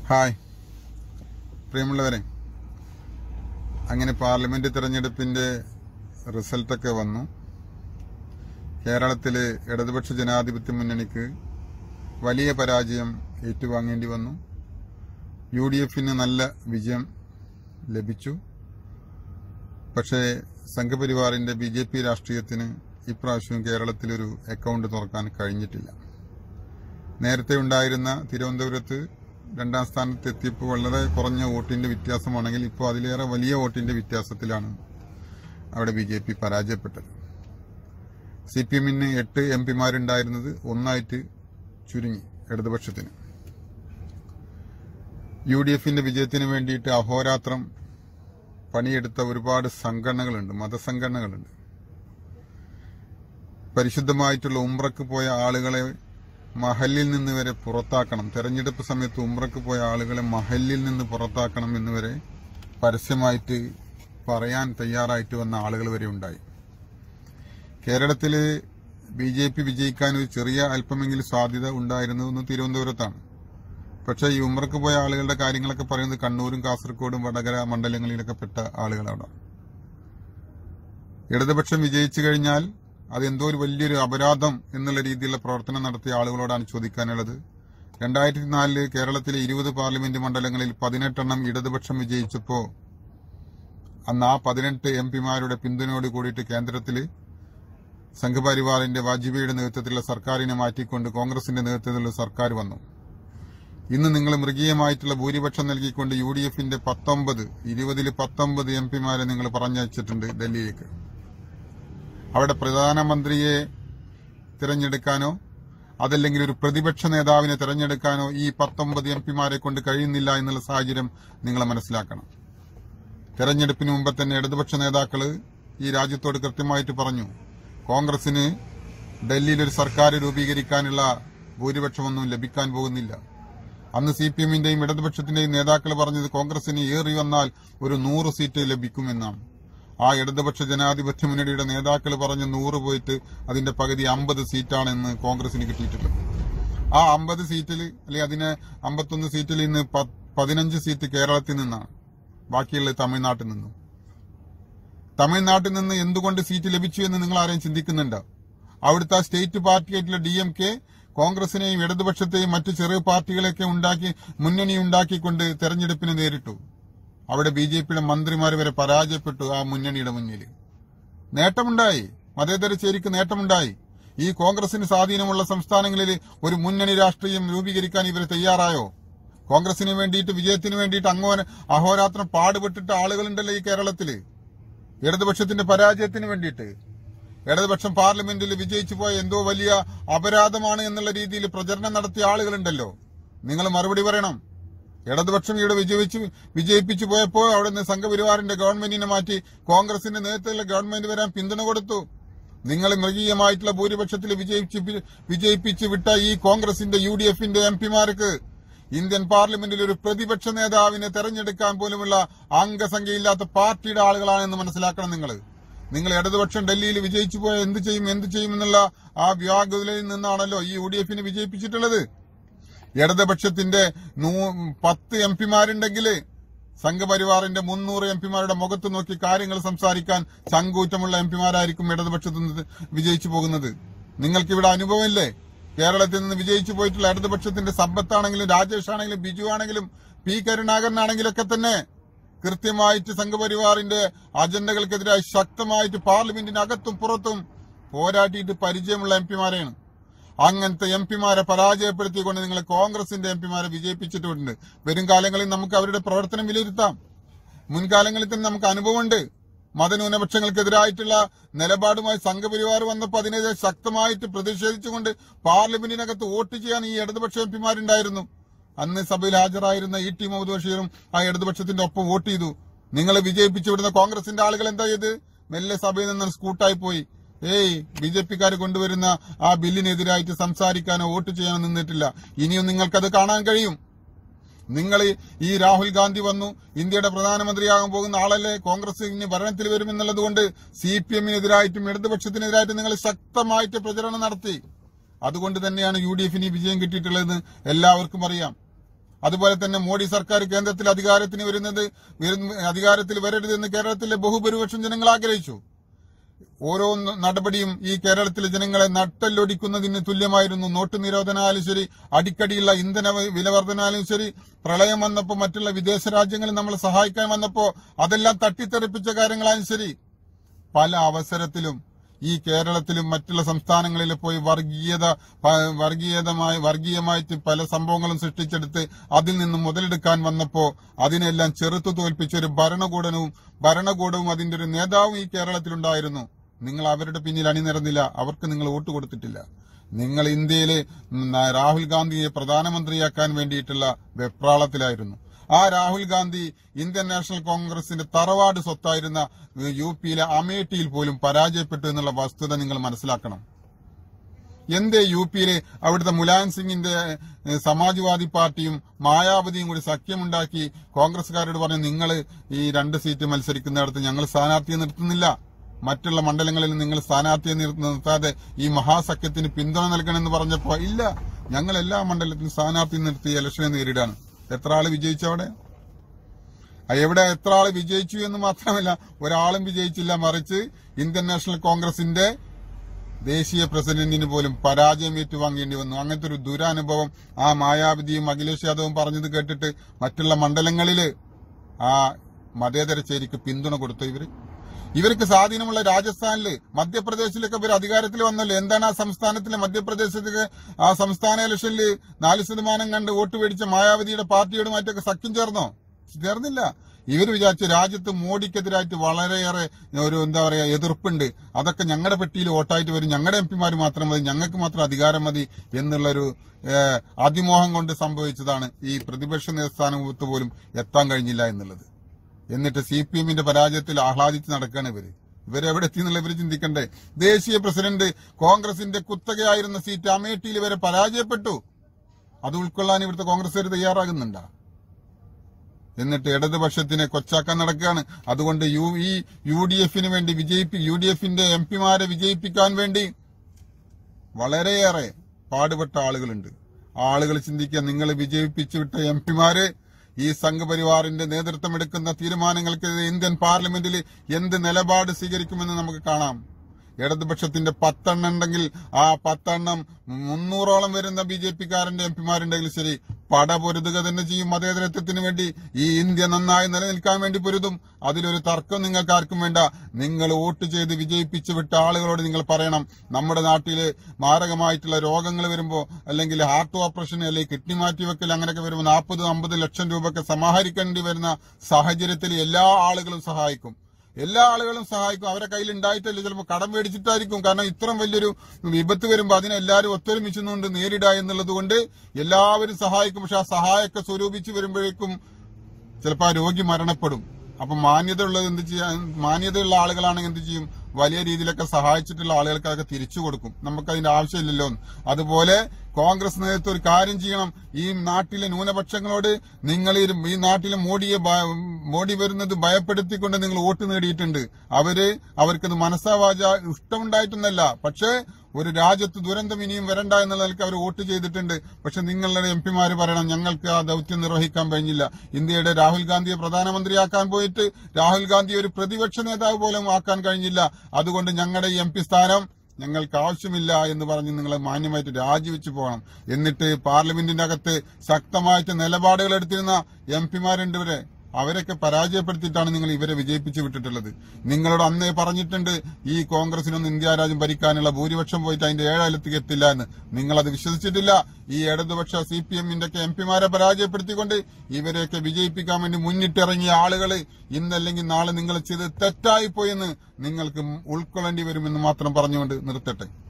Hi പ്രിയമുള്ളവരെ അങ്ങനെ parliament തെരഞ്ഞെടുപ്പിന്റെ റിസൾട്ടൊക്കെ വന്നു കേരളത്തിലെ ഇടതുപക്ഷ ജനാധിപത്യ മുന്നണിക്ക് വലിയ പരാജയം ഏറ്റുവാങ്ങേണ്ടി വന്നു യു ഡി എഫിന് നല്ല വിജയം ലഭിച്ചു പക്ഷേ സംഘപരിവാറിന്റെ ബി ജെ പി രാഷ്ട്രീയത്തിന് ഇപ്രാവശ്യം കേരളത്തിലൊരു അക്കൗണ്ട് തുറക്കാൻ കഴിഞ്ഞിട്ടില്ല നേരത്തെ ഉണ്ടായിരുന്ന തിരുവനന്തപുരത്ത് രണ്ടാം സ്ഥാനത്ത് എത്തിയപ്പോൾ വളരെ കുറഞ്ഞ വോട്ടിന്റെ വ്യത്യാസമാണെങ്കിൽ ഇപ്പോൾ അതിലേറെ വലിയ വോട്ടിന്റെ വ്യത്യാസത്തിലാണ് അവിടെ ബി ജെ പി പരാജയപ്പെട്ടത് സി പി എമ്മിന് എട്ട് എം പിമാരുണ്ടായിരുന്നത് ഒന്നായിട്ട് ചുരുങ്ങി ഇടതുപക്ഷത്തിന് യു ഡി എഫിന്റെ വിജയത്തിന് വേണ്ടിയിട്ട് അഹോരാത്രം പണിയെടുത്ത ഒരുപാട് സംഘടനകളുണ്ട് മതസംഘടനകളുണ്ട് പരിശുദ്ധമായിട്ടുള്ള ഉംറക്ക് പോയ ആളുകളെ മഹലിൽ നിന്ന് വരെ പുറത്താക്കണം തെരഞ്ഞെടുപ്പ് സമയത്ത് ഉംറക്ക് പോയ ആളുകളെ മഹലിൽ നിന്ന് പുറത്താക്കണം എന്ന് വരെ പരസ്യമായിട്ട് പറയാൻ തയ്യാറായിട്ട് വന്ന ആളുകൾ വരെ ഉണ്ടായി കേരളത്തില് ബി ജെ പി വിജയിക്കാൻ ഒരു ചെറിയ അല്പമെങ്കിലും സാധ്യത ഉണ്ടായിരുന്നതെന്ന് തിരുവനന്തപുരത്താണ് പക്ഷേ ഈ ഉമ്രക്ക് പോയ ആളുകളുടെ കാര്യങ്ങളൊക്കെ പറയുന്നത് കണ്ണൂരും കാസർഗോഡും വടകര മണ്ഡലങ്ങളിലൊക്കെ പെട്ട ആളുകളാണ് ഇടതുപക്ഷം വിജയിച്ചു കഴിഞ്ഞാൽ അതെന്തോ ഒരു വലിയൊരു അപരാധം എന്നുള്ള രീതിയിലുള്ള പ്രവർത്തനം നടത്തിയ ആളുകളോടാണ് ചോദിക്കാനുള്ളത് രണ്ടായിരത്തി നാലില് കേരളത്തിലെ ഇരുപത് പാർലമെന്റ് മണ്ഡലങ്ങളിൽ പതിനെട്ടെണ്ണം ഇടതുപക്ഷം വിജയിച്ചപ്പോ അന്ന് ആ പതിനെട്ട് എം പിമാരുടെ പിന്തുണയോട് കൂടിയിട്ട് കേന്ദ്രത്തില് സംഘപരിവാറിന്റെ വാജ്പേയിയുടെ നേതൃത്വത്തിലുള്ള സർക്കാരിനെ മാറ്റിക്കൊണ്ട് കോൺഗ്രസിന്റെ നേതൃത്വത്തിലുള്ള സർക്കാർ വന്നു ഇന്ന് നിങ്ങൾ മൃഗീയമായിട്ടുള്ള ഭൂരിപക്ഷം നൽകിക്കൊണ്ട് യു ഡി എഫിന്റെ പത്തൊമ്പത് ഇരുപതിൽ പത്തൊമ്പത് എം പിമാരെ നിങ്ങൾ പറഞ്ഞയച്ചിട്ടുണ്ട് ഡൽഹിയിലേക്ക് അവിടെ പ്രധാനമന്ത്രിയെ തിരഞ്ഞെടുക്കാനോ അതല്ലെങ്കിൽ ഒരു പ്രതിപക്ഷ നേതാവിനെ തിരഞ്ഞെടുക്കാനോ ഈ പത്തൊമ്പത് എം പിമാരെ കൊണ്ട് കഴിയുന്നില്ല എന്നുള്ള സാഹചര്യം നിങ്ങൾ മനസ്സിലാക്കണം തെരഞ്ഞെടുപ്പിന് മുമ്പ് തന്നെ ഇടതുപക്ഷ നേതാക്കള് ഈ രാജ്യത്തോട് കൃത്യമായിട്ട് പറഞ്ഞു കോൺഗ്രസിന് ഡൽഹിയിൽ ഒരു സർക്കാർ രൂപീകരിക്കാനുള്ള ഭൂരിപക്ഷമൊന്നും ലഭിക്കാൻ പോകുന്നില്ല അന്ന് സി പി എമ്മിന്റെയും ഇടതുപക്ഷത്തിന്റെയും നേതാക്കൾ പറഞ്ഞത് കോൺഗ്രസിന് ഏറി വന്നാൽ ഒരു നൂറ് സീറ്റ് ലഭിക്കുമെന്നാണ് ആ ഇടതുപക്ഷ ജനാധിപത്യ മുന്നണിയുടെ നേതാക്കൾ പറഞ്ഞ നൂറ് പോയിട്ട് അതിന്റെ പകുതി അമ്പത് സീറ്റാണെന്ന് കോൺഗ്രസിന് കിട്ടിയിട്ടുള്ളത് ആ അമ്പത് സീറ്റിൽ അല്ലെങ്കിൽ അതിന് അമ്പത്തൊന്ന് സീറ്റിൽ ഇന്ന് പ- പതിനഞ്ച് സീറ്റ് കേരളത്തിൽ നിന്നാണ് ബാക്കിയുള്ളത് തമിഴ്നാട്ടിൽ നിന്നും തമിഴ്നാട്ടിൽ നിന്ന് എന്തുകൊണ്ട് സീറ്റ് ലഭിച്ചു എന്ന് നിങ്ങൾ ആരെയും ചിന്തിക്കുന്നുണ്ടോ അവിടുത്തെ ആ സ്റ്റേറ്റ് പാർട്ടിയായിട്ടുള്ള ഡി എം കെ കോൺഗ്രസിനെയും ഇടതുപക്ഷത്തെയും മറ്റു ചെറിയ പാർട്ടികളെയൊക്കെ ഉണ്ടാക്കി മുന്നണി ഉണ്ടാക്കിക്കൊണ്ട് തെരഞ്ഞെടുപ്പിന് നേരിട്ടു അവിടെ ബി ജെ പിയുടെ മന്ത്രിമാർ വരെ പരാജയപ്പെട്ടു ആ മുന്നണിയുടെ മുന്നിൽ നേട്ടമുണ്ടായി മതേതര ചേരിക്ക് നേട്ടമുണ്ടായി ഈ കോൺഗ്രസിന് സ്വാധീനമുള്ള സംസ്ഥാനങ്ങളിൽ ഒരു മുന്നണി രാഷ്ട്രീയം രൂപീകരിക്കാൻ ഇവർ തയ്യാറായോ കോൺഗ്രസിന് വേണ്ടിയിട്ട് വിജയത്തിന് വേണ്ടിയിട്ട് അങ്ങോനെ അഹോരാത്രം പാടുപെട്ടിട്ട ആളുകളുണ്ടല്ലോ ഈ കേരളത്തില് ഇടതുപക്ഷത്തിന്റെ പരാജയത്തിന് വേണ്ടിയിട്ട് ഇടതുപക്ഷം പാർലമെന്റിൽ വിജയിച്ചു പോയ എന്തോ വലിയ അപരാധമാണ് എന്നുള്ള രീതിയിൽ പ്രചരണം നടത്തിയ ആളുകളുണ്ടല്ലോ നിങ്ങൾ മറുപടി പറയണം ഇടതുപക്ഷം ഇവിടെ വിജയിച്ചു വിജയിപ്പിച്ചു പോയപ്പോൾ അവിടെ നിന്ന് സംഘപരിവാറിന്റെ ഗവൺമെന്റിനെ മാറ്റി കോൺഗ്രസിന്റെ നേതൃത്വത്തിലുള്ള ഗവൺമെന്റ് വരാൻ പിന്തുണ കൊടുത്തു നിങ്ങൾ മൃഗീയമായിട്ടുള്ള ഭൂരിപക്ഷത്തിൽ വിജയിച്ച് വിജയിപ്പിച്ച് വിട്ട ഈ കോൺഗ്രസിന്റെ യു ഡി എഫിന്റെ എം പിമാർക്ക് ഇന്ത്യൻ പാർലമെന്റിൽ ഒരു പ്രതിപക്ഷ നേതാവിനെ തെരഞ്ഞെടുക്കാൻ പോലുമുള്ള അംഗസംഖ്യയില്ലാത്ത പാർട്ടിയുടെ ആളുകളാണെന്ന് മനസ്സിലാക്കണം നിങ്ങൾ നിങ്ങൾ ഇടതുപക്ഷം ഡൽഹിയിൽ വിജയിച്ചു പോയ എന്ത് ചെയ്യും എന്ത് ചെയ്യും എന്നുള്ള ആ വ്യാകുലയിൽ നിന്നാണല്ലോ ഈ യു ഡി എഫിനെ വിജയിപ്പിച്ചിട്ടുള്ളത് ഇടതുപക്ഷത്തിന്റെ നൂ- പത്ത് എം പിമാരുണ്ടെങ്കിൽ സംഘപരിവാറിന്റെ മുന്നൂറ് എം പിമാരുടെ മുഖത്ത് നോക്കി കാര്യങ്ങൾ സംസാരിക്കാൻ ചങ്കൂറ്റമുള്ള എം പിമാരായിരിക്കും ഇടതുപക്ഷത്ത് നിന്ന് വിജയിച്ചു പോകുന്നത് നിങ്ങൾക്ക് ഇവിടെ അനുഭവമില്ലേ കേരളത്തിൽ നിന്ന് വിജയിച്ചു പോയിട്ടുള്ള ഇടതുപക്ഷത്തിന്റെ സമ്പത്താണെങ്കിലും രാജേഷ് ആണെങ്കിലും ബിജു ആണെങ്കിലും പി കരുണാകരനാണെങ്കിലും ഒക്കെ തന്നെ കൃത്യമായിട്ട് സംഘപരിവാറിന്റെ അജണ്ടകൾക്കെതിരായി ശക്തമായിട്ട് പാർലമെന്റിനകത്തും പുറത്തും പോരാട്ടിയിട്ട് പരിചയമുള്ള എം പിമാരെയാണ് അങ്ങനത്തെ എം പിമാരെ പരാജയപ്പെടുത്തിക്കൊണ്ട് നിങ്ങൾ കോൺഗ്രസിന്റെ എം പിമാരെ വിജയിപ്പിച്ചിട്ടുണ്ട് വരും കാലങ്ങളിൽ നമുക്ക് അവരുടെ പ്രവർത്തനം വിലയിരുത്താം മുൻകാലങ്ങളിൽ തന്നെ നമുക്ക് അനുഭവമുണ്ട് മതന്യൂനപക്ഷങ്ങൾക്കെതിരായിട്ടുള്ള നിലപാടുമായി സംഘപരിവാർ വന്നപ്പോൾ അതിനെതിരെ ശക്തമായിട്ട് പ്രതിഷേധിച്ചുകൊണ്ട് പാർലമെന്റിനകത്ത് വോട്ട് ചെയ്യാൻ ഈ ഇടതുപക്ഷ എം പിമാരുണ്ടായിരുന്നു അന്ന് സഭയിൽ ഹാജരായിരുന്ന ഇ ടി മുഹമ്മദ് ബഷീറും ആ ഇടതുപക്ഷത്തിന്റെ ഒപ്പം വോട്ട് ചെയ്തു നിങ്ങളെ വിജയിപ്പിച്ചു വിടുന്ന കോൺഗ്രസിന്റെ ആളുകൾ എന്താ ചെയ്ത് മെല്ലെ സഭയിൽ നിന്ന് സ്കൂട്ടായി പോയി ഏയ് ബി ജെ പിക്കാർ കൊണ്ടുവരുന്ന ആ ബില്ലിനെതിരായിട്ട് സംസാരിക്കാനോ വോട്ട് ചെയ്യാനോ നിന്നിട്ടില്ല ഇനിയും നിങ്ങൾക്കത് കാണാൻ കഴിയും നിങ്ങൾ ഈ രാഹുൽ ഗാന്ധി വന്നു ഇന്ത്യയുടെ പ്രധാനമന്ത്രിയാകാൻ പോകുന്ന ആളല്ലേ കോൺഗ്രസ് ഇനി ഭരണത്തിൽ വരുമെന്നുള്ളത് കൊണ്ട് സി പി എമ്മിനെതിരായിട്ടും ഇടതുപക്ഷത്തിനെതിരായിട്ടും നിങ്ങൾ ശക്തമായിട്ട് പ്രചരണം നടത്തി അതുകൊണ്ട് തന്നെയാണ് യു ഡി എഫിന് ഈ വിജയം കിട്ടിയിട്ടുള്ളതെന്ന് എല്ലാവർക്കും അറിയാം അതുപോലെ തന്നെ മോഡി സർക്കാർ കേന്ദ്രത്തിൽ അധികാരത്തിന് വരുന്നത് വരുന്ന- അധികാരത്തിൽ വരരുതെന്ന് കേരളത്തിലെ ബഹുഭൂരിപക്ഷം ജനങ്ങൾ ആഗ്രഹിച്ചു ഓരോ ന- നടപടിയും ഈ കേരളത്തിലെ ജനങ്ങളെ നട്ടല്ലൊടിക്കുന്നതിന് തുല്യമായിരുന്നു നോട്ട് നിരോധനായാലും ശരി അടിക്കടിയുള്ള ഇന്ധന വ- വില വർധനായാലും ശരി പ്രളയം വന്നപ്പോ മറ്റുള്ള വിദേശ രാജ്യങ്ങളിൽ നമ്മളെ സഹായിക്കാൻ വന്നപ്പോ അതെല്ലാം തട്ടിത്തെറിപ്പിച്ച കാര്യങ്ങളായാലും ശരി പല അവസരത്തിലും ഈ കേരളത്തിലും മറ്റുള്ള സംസ്ഥാനങ്ങളിലും പോയി വർഗീയത പ- വർഗീയതമായി വർഗീയമായിട്ട് പല സംഭവങ്ങളും സൃഷ്ടിച്ചെടുത്ത് അതിൽ നിന്ന് മുതലെടുക്കാൻ വന്നപ്പോ അതിനെല്ലാം ചെറുത്തു തോൽപ്പിച്ച ഒരു ഭരണകൂടവും ഭരണകൂടവും അതിന്റെ ഒരു നേതാവും ഈ കേരളത്തിലുണ്ടായിരുന്നു നിങ്ങൾ അവരുടെ പിന്നിൽ അണിനിരന്നില്ല അവർക്ക് നിങ്ങൾ വോട്ട് കൊടുത്തിട്ടില്ല നിങ്ങൾ ഇന്ത്യയിലെ ഉം, രാഹുൽ ഗാന്ധിയെ പ്രധാനമന്ത്രിയാക്കാൻ വേണ്ടിയിട്ടുള്ള വെപ്രാളത്തിലായിരുന്നു ആ രാഹുൽ ഗാന്ധി ഇന്ത്യൻ നാഷണൽ കോൺഗ്രസിന്റെ തറവാട് സ്വത്തായിരുന്ന ഏഹ്, യു പിയിലെ അമേഠിയിൽ പോലും പരാജയപ്പെട്ടു എന്നുള്ള വസ്തുത നിങ്ങൾ മനസ്സിലാക്കണം എന്തേ യു പിയിലെ അവിടുത്തെ മുലായം സിംഗിന്റെ ഏഹ്, സമാജ്വാദി പാർട്ടിയും മായാവതിയും കൂടി സഖ്യമുണ്ടാക്കി കോൺഗ്രസുകാരോട് പറഞ്ഞു നിങ്ങൾ ഈ രണ്ട് സീറ്റ് മത്സരിക്കുന്നിടത്ത് ഞങ്ങൾ സ്ഥാനാർത്ഥിയെ നിർത്തുന്നില്ല മറ്റുള്ള മണ്ഡലങ്ങളിൽ നിങ്ങൾ സ്ഥാനാർത്ഥിയെ നിർ- നിർത്താതെ ഈ മഹാസഖ്യത്തിന് പിന്തുണ നൽകണമെന്ന് പറഞ്ഞപ്പോ ഇല്ല ഞങ്ങൾ എല്ലാ മണ്ഡലത്തിലും സ്ഥാനാർത്ഥി നിർത്തി ഇലക്ഷനെ നേരിടാണ് എത്ര ആള് വിജയിച്ചവിടെ ആ, എവിടെ എത്ര ആള് വിജയിച്ചു എന്ന് മാത്രമല്ല ഒരാളും വിജയിച്ചില്ല മറിച്ച് ഇന്ത്യൻ നാഷണൽ കോൺഗ്രസിന്റെ ദേശീയ പ്രസിഡന്റിന് പോലും പരാജയം ഏറ്റുവാങ്ങേണ്ടി വന്നു അങ്ങനത്തെ ഒരു ദുരനുഭവം ആ മായാവതിയും അഖിലേഷ് യാദവും പറഞ്ഞത് കേട്ടിട്ട് മറ്റുള്ള മണ്ഡലങ്ങളില് ആ മതേതര ചേരിക്ക് പിന്തുണ കൊടുത്തു ഇവര് ഇവർക്ക് സ്വാധീനമുള്ള രാജസ്ഥാനില് മധ്യപ്രദേശിലൊക്കെ ഇവർ അധികാരത്തിൽ വന്നല്ലോ എന്താണ് ആ സംസ്ഥാനത്തിലെ മധ്യപ്രദേശത്തിലെ ആ സംസ്ഥാന ഇലക്ഷനിൽ നാല് ശതമാനം കണ്ട് വോട്ട് മേടിച്ച മായാവതിയുടെ പാർട്ടിയോടുമായിട്ടൊക്കെ സഖ്യം ചേർന്നോ ചേർന്നില്ല ഇവർ വിചാരിച്ചു രാജ്യത്ത് മോഡിക്കെതിരായിട്ട് വളരെയേറെ ഒരു എന്താ പറയാ എതിർപ്പുണ്ട് അതൊക്കെ ഞങ്ങളുടെ പെട്ടിയിൽ വോട്ടായിട്ട് വരും ഞങ്ങളുടെ എം പിമാർ മാത്രം മതി ഞങ്ങൾക്ക് മാത്രം അധികാരം മതി എന്നുള്ളൊരു ഏഹ്, അതിമോഹം കൊണ്ട് സംഭവിച്ചതാണ് ഈ പ്രതിപക്ഷ നേതൃസ്ഥാനത്ത് പോലും എത്താൻ കഴിഞ്ഞില്ല എന്നുള്ളത് എന്നിട്ട് സി പി എമ്മിന്റെ പരാജയത്തിൽ ആഹ്ലാദിച്ച് നടക്കുകയാണ് ഇവര് ഇവരെവിടെ എത്തി എന്നുള്ള ഇവര് ചിന്തിക്കണ്ടേ ദേശീയ പ്രസിഡന്റ് കോൺഗ്രസിന്റെ കുത്തകയായിരുന്ന സീറ്റ് അമേഠിയിൽ ഇവരെ പരാജയപ്പെട്ടു അത് ഉൾക്കൊള്ളാൻ ഇവിടുത്തെ കോൺഗ്രസുകാർ തയ്യാറാകുന്നുണ്ടോ എന്നിട്ട് ഇടതുപക്ഷത്തിനെ കൊച്ചാക്കാൻ നടക്കുകയാണ് അതുകൊണ്ട് യു ഈ യു ഡി എഫിന് വേണ്ടി വിജയിപ്പി യു ഡി എഫിന്റെ എം പിമാരെ വിജയിപ്പിക്കാൻ വേണ്ടി വളരെയേറെ പാടുപെട്ട ആളുകളുണ്ട് ആ ആളുകൾ ചിന്തിക്കുക നിങ്ങൾ വിജയിപ്പിച്ചു വിട്ട എം പിമാര് ഈ സംഘപരിവാറിന്റെ നേതൃത്വം എടുക്കുന്ന തീരുമാനങ്ങൾക്കെതിരെ ഇന്ത്യൻ പാർലമെന്റിൽ എന്ത് നിലപാട് സ്വീകരിക്കുമെന്ന് നമുക്ക് കാണാം ഇടതുപക്ഷത്തിന്റെ പത്തെണ്ണം ഉണ്ടെങ്കിൽ ആ പത്തെണ്ണം മുന്നൂറോളം വരുന്ന ബി ജെ പിക്കാരന്റെ എം പിമാരുണ്ടെങ്കിൽ ശരി പട പൊരുതുക തന്നെ ചെയ്യും മതേതരത്വത്തിന് വേണ്ടി ഈ ഇന്ത്യ നന്നായി നിലനിൽക്കാൻ വേണ്ടി പൊരുതും അതിലൊരു തർക്കം നിങ്ങൾക്ക് ആർക്കും വേണ്ട നിങ്ങൾ വോട്ട് ചെയ്ത് വിജയിപ്പിച്ചു വിട്ട ആളുകളോട് നിങ്ങൾ പറയണം നമ്മുടെ നാട്ടില് മാരകമായിട്ടുള്ള രോഗങ്ങൾ വരുമ്പോ അല്ലെങ്കിൽ ഹാർട്ട് ഓപ്പറേഷൻ അല്ലെങ്കിൽ കിഡ്നി മാറ്റിവെക്കൽ അങ്ങനെയൊക്കെ വരുമ്പോൾ നാൽപ്പത് അമ്പത് ലക്ഷം രൂപയൊക്കെ സമാഹരിക്കേണ്ടി വരുന്ന സാഹചര്യത്തിൽ എല്ലാ ആളുകളും സഹായിക്കും എല്ലാ ആളുകളും സഹായിക്കും അവരെ കയ്യിൽ ഉണ്ടായിട്ടല്ല ചിലപ്പോൾ കടം മേടിച്ചിട്ടായിരിക്കും കാരണം ഇത്രയും വലിയൊരു വിപത്ത് വരുമ്പോൾ അതിനെ എല്ലാവരും ഒത്തൊരുമിച്ചുകൊണ്ട് നേരിടുക എന്നുള്ളത് കൊണ്ട് എല്ലാവരും സഹായിക്കും പക്ഷെ ആ സഹായമൊക്കെ സ്വരൂപിച്ച് വരുമ്പോഴേക്കും ചിലപ്പോൾ ആ രോഗി മരണപ്പെടും അപ്പൊ മാന്യത ഉള്ളത് എന്ത് ചെയ്യാൻ മാന്യതയുള്ള ആളുകളാണെങ്കിൽ എന്ത് ചെയ്യും വലിയ രീതിയിലൊക്കെ സഹായിച്ചിട്ടുള്ള ആളുകൾക്ക് അതൊക്കെ തിരിച്ചു കൊടുക്കും നമുക്ക് അതിന്റെ ആവശ്യമില്ലല്ലോ എന്ന്. അതുപോലെ കോൺഗ്രസ് നേതൃത്വം ഒരു കാര്യം ചെയ്യണം ഈ നാട്ടിലെ ന്യൂനപക്ഷങ്ങളോട് നിങ്ങൾ ഈ- ഈ നാട്ടിലെ മോഡിയെ ഭ- മോഡി വരുന്നത് ഭയപ്പെടുത്തിക്കൊണ്ട് നിങ്ങൾ വോട്ട് നേടിയിട്ടുണ്ട് അവര് അവർക്കത് മനസ്സാവാച ഇഷ്ടമുണ്ടായിട്ടൊന്നല്ല പക്ഷേ ഒരു രാജ്യത്ത് ദുരന്തം ഇനിയും വരണ്ട എന്നുള്ള നിലയ്ക്ക് അവർ വോട്ട് ചെയ്തിട്ടുണ്ട് പക്ഷെ നിങ്ങളുടെ എം പിമാര് പറയണം ഞങ്ങൾക്ക് ആ ദൗത്യം നിർവഹിക്കാൻ കഴിഞ്ഞില്ല ഇന്ത്യയുടെ രാഹുൽ ഗാന്ധിയെ പ്രധാനമന്ത്രിയാക്കാൻ പോയിട്ട് രാഹുൽ ഗാന്ധി ഒരു പ്രതിപക്ഷ നേതാവ് പോലും ആക്കാൻ കഴിഞ്ഞില്ല അതുകൊണ്ട് ഞങ്ങളുടെ എം പി സ്ഥാനം ഞങ്ങൾക്ക് ആവശ്യമില്ല എന്ന് പറഞ്ഞ് നിങ്ങൾ മാന്യമായിട്ട് രാജിവെച്ച് പോകണം എന്നിട്ട് പാർലമെന്റിന്റെ അകത്ത് ശക്തമായിട്ട് നിലപാടുകൾ എടുത്തിരുന്ന എം പിമാരുണ്ട് ഇവരെ അവരൊക്കെ പരാജയപ്പെടുത്തിയിട്ടാണ് നിങ്ങൾ ഇവരെ വിജയിപ്പിച്ചു വിട്ടിട്ടുള്ളത് നിങ്ങളോട് അന്നേ പറഞ്ഞിട്ടുണ്ട് ഈ കോൺഗ്രസിനൊന്നും ഇന്ത്യ രാജ്യം ഭരിക്കാനുള്ള ഭൂരിപക്ഷം പോയിട്ട് അതിന്റെ ഏഴായിരത്തേക്ക് എത്തില്ല എന്ന് നിങ്ങളത് വിശ്വസിച്ചിട്ടില്ല ഈ ഇടതുപക്ഷ സി പി എമ്മിന്റെ ഒക്കെ എം പിമാരെ പരാജയപ്പെടുത്തിക്കൊണ്ട് ഇവരെയൊക്കെ വിജയിപ്പിക്കാൻ വേണ്ടി മുന്നിട്ടിറങ്ങിയ ആളുകൾ ഇന്നല്ലെങ്കിൽ നാളെ നിങ്ങൾ ചെയ്ത് തെറ്റായിപ്പോയെന്ന് നിങ്ങൾക്ക് ഉൾക്കൊള്ളേണ്ടി വരുമെന്ന് മാത്രം പറഞ്ഞുകൊണ്ട് നിർത്തട്ടെ